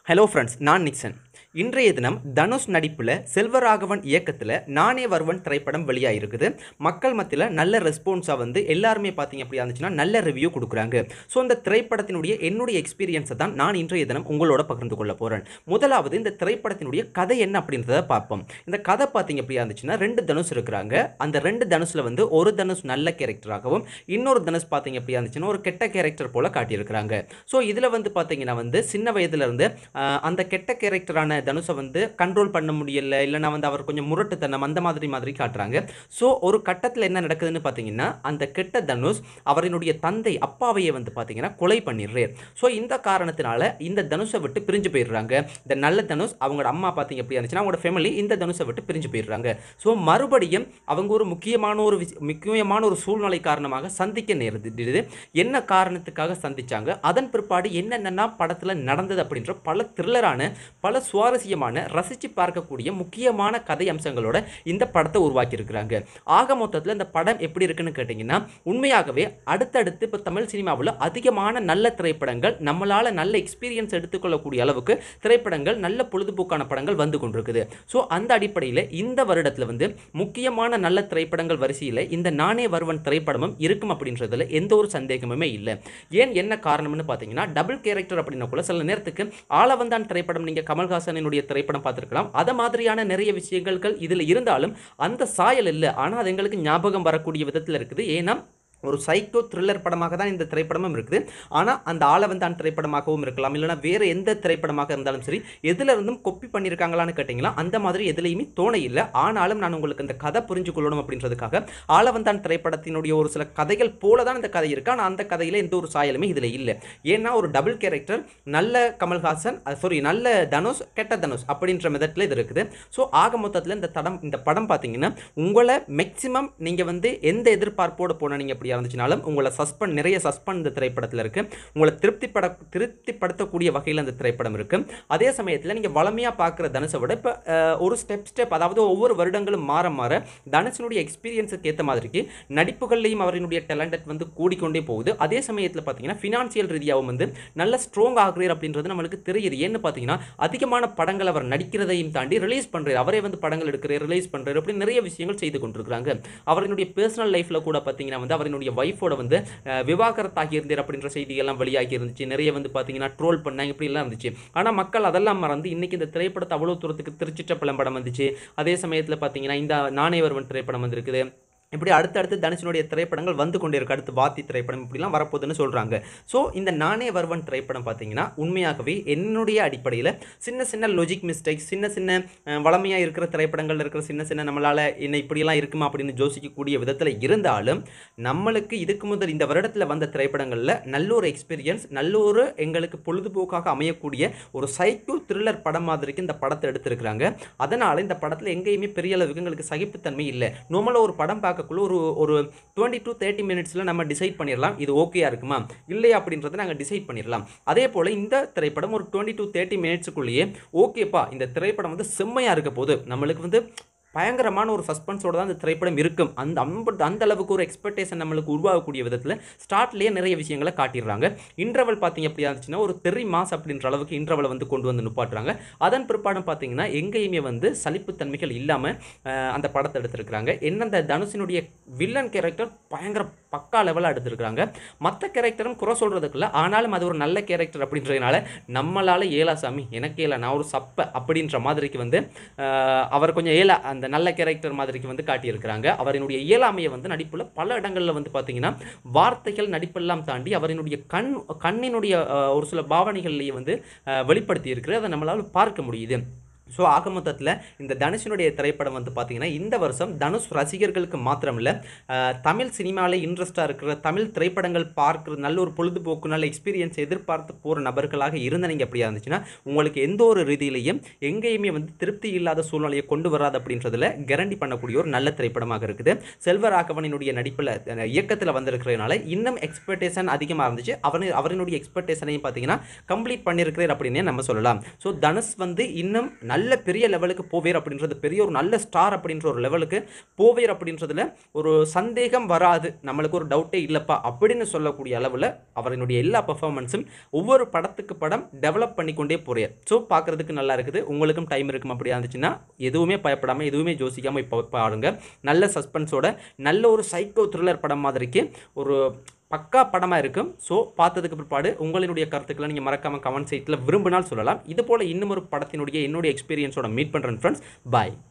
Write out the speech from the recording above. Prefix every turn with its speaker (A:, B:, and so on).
A: hello friends நான் Nixon இன்றைய தினம் தனுஷ் நடிப்பில் செல்வராகவன் இயக்கத்தில் நானே வருவன் திரைப்படம் வெளியாகிருக்குது மக்கள் மத்தியில் நல்ல ரெஸ்பான்ஸாக வந்து எல்லாருமே பார்த்தீங்க அப்படியா இருந்துச்சுன்னா நல்ல ரிவ்யூ கொடுக்குறாங்க ஸோ அந்த திரைப்படத்தினுடைய என்னுடைய எக்ஸ்பீரியன்ஸை தான் நான் இன்றைய தினம் உங்களோட பகிர்ந்து கொள்ள போகிறேன் முதலாவது இந்த திரைப்படத்தினுடைய கதை என்ன அப்படின்றத பார்ப்போம் இந்த கதை பார்த்தீங்க அப்படியா இருந்துச்சுன்னா ரெண்டு தனுஷ் இருக்கிறாங்க அந்த ரெண்டு தனுஷில் வந்து ஒரு தனுஷ் நல்ல கேரக்டராகவும் இன்னொரு தனுஷ் பார்த்தீங்க அப்படியா இருந்துச்சுன்னா ஒரு கெட்ட கேரக்டர் போல காட்டியிருக்கிறாங்க ஸோ இதில் வந்து பார்த்தீங்கன்னா வந்து சின்ன வயதுலேருந்து அந்த கெட்ட கேரக்டரான தனுஷை வந்து கண்ட்ரோல் பண்ண முடியல இல்லைனா வந்து அவர் கொஞ்சம் முரட்டுத்தனம் அந்த மாதிரி மாதிரி காட்டுறாங்க ஸோ ஒரு கட்டத்தில் என்ன நடக்குதுன்னு பார்த்தீங்கன்னா அந்த கெட்ட தனுஷ் அவரினுடைய தந்தை அப்பாவையே வந்து பார்த்தீங்கன்னா கொலை பண்ணிடுறார் ஸோ இந்த காரணத்தினால இந்த தனுஷை விட்டு பிரிஞ்சு போயிடுறாங்க இந்த நல்ல தனுஷ் அவங்களோட அம்மா பார்த்தீங்க எப்படி இருந்துச்சுன்னா அவங்களோட ஃபேமிலி இந்த தனுஷை விட்டு பிரிஞ்சு போயிடுறாங்க ஸோ மறுபடியும் அவங்க ஒரு முக்கியமான ஒரு விஷ- முக்கியமான ஒரு சூழ்நிலை காரணமாக சந்திக்க நேர்ந்துடுது என்ன காரணத்துக்காக சந்திச்சாங்க அதன் பிற்பாடு என்னென்னலாம் படத்தில் நடந்தது அப்படின்ற பல த்ரில்லரான பல சுவாரஸ்யமான ரசித்து பார்க்கக்கூடிய முக்கியமான கதை அம்சங்களோட இந்த படத்தை உருவாக்கியிருக்கிறாங்க ஆக மொத்தத்தில் இந்த படம் எப்படி இருக்குன்னு கேட்டிங்கன்னா உண்மையாகவே அடுத்தடுத்து இப்போ தமிழ் சினிமாவில் அதிகமான நல்ல திரைப்படங்கள் நம்மளால் நல்ல எக்ஸ்பீரியன்ஸ் எடுத்துக்கொள்ளக்கூடிய அளவுக்கு திரைப்படங்கள் நல்ல பொழுதுபோக்கான படங்கள் வந்து கொண்டிருக்குது ஸோ அந்த அடிப்படையில் இந்த வருடத்தில் வந்து முக்கியமான நல்ல திரைப்படங்கள் வரிசையில் இந்த நானே வருவன் திரைப்படமும் இருக்கும் அப்படின்றதுல எந்த ஒரு சந்தேகமுமே இல்லை ஏன் என்ன காரணம்னு பார்த்தீங்கன்னா டபுள் கேரக்டர் அப்படின்னா கூட சில நேரத்துக்கு ஆளவந்தான் திரைப்படம் நீங்கள் கமல்ஹாசனினுடைய திரைப்படம் பார்த்துருக்கலாம் அதை மாதிரியான நிறைய விஷயங்கள் இதில் இருந்தாலும் அந்த சாயல் இல்லை ஆனால் அது எங்களுக்கு ஞாபகம் வரக்கூடிய விதத்தில் இருக்குது ஏன்னா ஒரு சைக்கோ த்ரில்லர் படமாக தான் இந்த திரைப்படமும் இருக்குது ஆனால் அந்த ஆளவந்தான் திரைப்படமாகவும் இருக்கலாம் இல்லைனா வேறு எந்த திரைப்படமாக இருந்தாலும் சரி எதுல இருந்தும் கொப்பி பண்ணியிருக்காங்களான்னு கேட்டிங்களா அந்த மாதிரி எதுலையுமே தோண இல்லை ஆனாலும் நான் உங்களுக்கு அந்த கதை புரிஞ்சு கொள்ளணும் அப்படின்றதுக்காக ஆளவந்தான் திரைப்படத்தினுடைய ஒரு சில கதைகள் போல தான் இந்த கதை இருக்கு ஆனால் அந்த கதையில் எந்த ஒரு சாயலுமே இதில் இல்லை ஏன்னா ஒரு டபுள் கேரக்டர் நல்ல கமல்ஹாசன் சாரி நல்ல தனுஷ் கெட்ட தனுஷ் அப்படின்ற மெதட்டில் இது இருக்குது ஸோ ஆக மொத்தத்தில் இந்த தடம் இந்த படம் பார்த்தீங்கன்னா உங்களை மேக்ஸிமம் நீங்கள் வந்து எந்த எதிர்பார்ப்போடு போன நீங்கள் அப்படியா இருந்துச்சுனாலும் உங்களை சஸ்பெண்ட் நிறைய சஸ்பெண்ட் இந்த திரைப்படத்தில் இருக்குது உங்களை திருப்திப்பட திருப்திப்படுத்தக்கூடிய வகையில் அந்த திரைப்படம் இருக்குது அதே சமயத்தில் நீங்கள் வளமையாக பார்க்குற தனுஷை விட இப்போ ஒரு ஸ்டெப் ஸ்டெப் அதாவது ஒவ்வொரு வருடங்களும் மாற மாற தனுஷினுடைய எக்ஸ்பீரியன்ஸுக்கு ஏற்ற மாதிரிக்கு நடிப்புகள்லையும் அவரினுடைய டேலண்டட் வந்து கூடிக்கொண்டே போகுது அதே சமயத்தில் பார்த்தீங்கன்னா ஃபினான்சியல் ரீதியாகவும் வந்து நல்ல ஸ்ட்ராங் ஆகுறார் அப்படின்றது நம்மளுக்கு தெரியுது ஏன்னு பார்த்தீங்கன்னா அதிகமான படங்கள் அவர் நடிக்கிறதையும் தாண்டி ரிலீஸ் பண்ணுறாரு அவரே வந்து படங்கள் எடுக்கிறார் ரிலீஸ் பண்ணுறாரு அப்படி நிறைய விஷயங்கள் செய்து கொண்டிருக்கிறாங்க அவரினுடைய பர்சனல் லைஃப்பில் கூட பார்த்தீங்கன்னா வந்து அவரினுடைய ஒய்ஃபோட வந்து அஹ், விவாகரத்தாகி இருந்தார் அப்படின்ற செய்திகள்லாம் வெளியாகி இருந்துச்சு நிறைய வந்து பார்த்தீங்கன்னா ட்ரோல் பண்ணாங்க இப்படிலாம் இருந்துச்சு ஆனால் மக்கள் அதெல்லாம் மறந்து இன்னைக்கு இந்த திரைப்படத்தை அவ்வளோ தூரத்துக்கு திருச்சிற்றப்பலம் படம் வந்துச்சு அதே சமயத்தில் பார்த்தீங்கன்னா இந்த நானே வருவன் திரைப்படம் வந்திருக்குது இப்படி அடுத்தடுத்து தனுஷனுடைய திரைப்படங்கள் வந்து கொண்டே இருக்கு அடுத்து வாத்தி திரைப்படம் இப்படிலாம் வரப்போகுதுன்னு சொல்கிறாங்க ஸோ இந்த நானே வருவன் திரைப்படம் பார்த்தீங்கன்னா உண்மையாகவே என்னுடைய அடிப்படையில் சின்ன சின்ன லாஜிக் மிஸ்டேக்ஸ் சின்ன சின்ன வளமையாக இருக்கிற திரைப்படங்கள் இருக்கிற சின்ன சின்ன நம்மளால் என்ன இப்படியெல்லாம் இருக்குமா அப்படின்னு யோசிக்கக்கூடிய விதத்தில் இருந்தாலும் நம்மளுக்கு இதுக்கு முதல் இந்த வருடத்தில் வந்த திரைப்படங்களில் நல்ல ஒரு எக்ஸ்பீரியன்ஸ் நல்ல ஒரு எங்களுக்கு பொழுதுபோக்காக அமையக்கூடிய ஒரு சைக்கோ த்ரில்லர் படம் மாதிரிக்கு இந்த படத்தை எடுத்திருக்கிறாங்க அதனால் இந்த படத்தில் எங்கேயுமே பெரிய அளவுக்கு எங்களுக்கு சகிப்புத்தன்மை இல்லை நார்மலாக ஒரு படம் பார்க்கக்குள்ள ஒரு ஒரு டுவெண்ட்டி டு தேர்ட்டி மினிட்ஸில் நம்ம டிசைட் பண்ணிடலாம் இது ஓகேயா இருக்குமா இல்லையா அப்படின்றத நாங்கள் டிசைட் பண்ணிடலாம் அதே போல் இந்த திரைப்படம் ஒரு டுவெண்ட்டி டு தேர்ட்டி மினிட்ஸுக்குள்ளேயே ஓகேப்பா இந்த திரைப்படம் வந்து செம்மையாக இருக்க போது நம்மளுக்கு வந்து பயங்கரமான ஒரு சஸ்பென்ஸோட தான் இந்த திரைப்படம் இருக்கும் அந்த அம்ப அந்த அளவுக்கு ஒரு எக்ஸ்பெக்டேஷன் நம்மளுக்கு உருவாகக்கூடிய விதத்தில் ஸ்டார்ட்லேயே நிறைய விஷயங்களை காட்டிடுறாங்க இன்டர்வல் பார்த்தீங்க அப்படியா இருந்துச்சுன்னா ஒரு தெரி மாஸ் அப்படின்ற அளவுக்கு இன்டர்வலை வந்து கொண்டு வந்து நிப்பாட்டுறாங்க அதன் பிற்பாடு பார்த்தீங்கன்னா எங்கேயுமே வந்து சலிப்புத்தன்மைகள் இல்லாமல் அந்த படத்தை எடுத்திருக்கிறாங்க என்ன அந்த தனுஷினுடைய வில்லன் கேரக்டர் பயங்கர பக்கா லெவலாக எடுத்திருக்கிறாங்க மற்ற கேரக்டரும் குறை சொல்கிறதுக்குள்ள ஆனாலும் அது ஒரு நல்ல கேரக்டர் அப்படின்றதுனால நம்மளால் ஏலா சாமி எனக்கு ஏலா நான் ஒரு சப்பை அப்படின்ற மாதிரிக்கு வந்து ஆஹ், அவர் கொஞ்சம் ஏலா அந்த நல்ல கேரக்டர் மாதிரிக்கு வந்து காட்டியிருக்கிறாங்க அவரினுடைய இயலாமையை வந்து நடிப்பில் பல இடங்களில் வந்து பார்த்தீங்கன்னா வார்த்தைகள் நடிப்பெல்லாம் தாண்டி அவரினுடைய கண் கண்ணினுடைய ஆஹ், ஒரு சில பாவனைகள்லேயே வந்து ஆஹ், வெளிப்படுத்தி இருக்கிறது அதை நம்மளால் பார்க்க முடியுது ஸோ ஆக மொத்தத்தில் இந்த தனுஷினுடைய திரைப்படம் வந்து பார்த்தீங்கன்னா இந்த வருஷம் தனுஷ் ரசிகர்களுக்கு மாத்திரமில்ல ஆஹ், தமிழ் சினிமாவில் இன்ட்ரெஸ்ட்டாக இருக்கிற தமிழ் திரைப்படங்கள் பார்க்குற நல்ல ஒரு பொழுதுபோக்கு நல்ல எக்ஸ்பீரியன்ஸ் எதிர்பார்த்து போகிற நபர்களாக இருந்தீங்க அப்படியா இருந்துச்சுன்னா உங்களுக்கு எந்த ஒரு ரீதியிலையும் எங்கேயுமே வந்து திருப்தி இல்லாத சூழ்நிலையை கொண்டு வராது அப்படின்றதுல கேரண்டி பண்ணக்கூடிய ஒரு நல்ல திரைப்படமாக இருக்குது செல்வராகவனினுடைய நடிப்பில் இயக்கத்தில் வந்திருக்கிறதுனால இன்னும் எக்ஸ்பெக்டேஷன் அதிகமாக இருந்துச்சு அவனு அவரினுடைய எக்ஸ்பெக்டேஷனையும் பார்த்தீங்கன்னா கம்ப்ளீட் பண்ணியிருக்கிறார் அப்படின்னே நம்ம சொல்லலாம் ஸோ தனுஷ் வந்து இன்னும் நல்ல நல்ல பெரிய லெவலுக்கு போவேர் அப்படின்றது பெரிய ஒரு நல்ல ஸ்டார் அப்படின்ற ஒரு லெவலுக்கு போவேர் அப்படின்றதுல ஒரு சந்தேகம் வராது நம்மளுக்கு ஒரு டவுட்டே இல்லைப்பா அப்படின்னு சொல்லக்கூடிய அளவில் அவரினுடைய எல்லா பர்ஃபார்மன்ஸும் ஒவ்வொரு படத்துக்கு படம் டெவலப் பண்ணிக்கொண்டே போகிறார் ஸோ பார்க்குறதுக்கு நல்லா இருக்குது உங்களுக்கும் டைம் இருக்கும் அப்படியா இருந்துச்சுன்னா எதுவுமே பயப்படாமல் எதுவுமே யோசிக்காமல் இப்போ பாருங்க நல்ல சஸ்பென்ஸோட நல்ல ஒரு சைக்கோ த்ரில்லர் படம் மாதிரிக்கு ஒரு பக்கா படமாக இருக்கும் ஸோ பார்த்ததுக்கு பிற்பாடு உங்களினுடைய கருத்துக்களை நீங்கள் மறக்காமல் கமெண்ட் சைட்டில் விரும்பினால் சொல்லலாம் இது போல் இன்னும் ஒரு படத்தினுடைய என்னுடைய எக்ஸ்பீரியன்ஸோட மீட் பண்ணுறேன் ஃப்ரெண்ட்ஸ் பாய்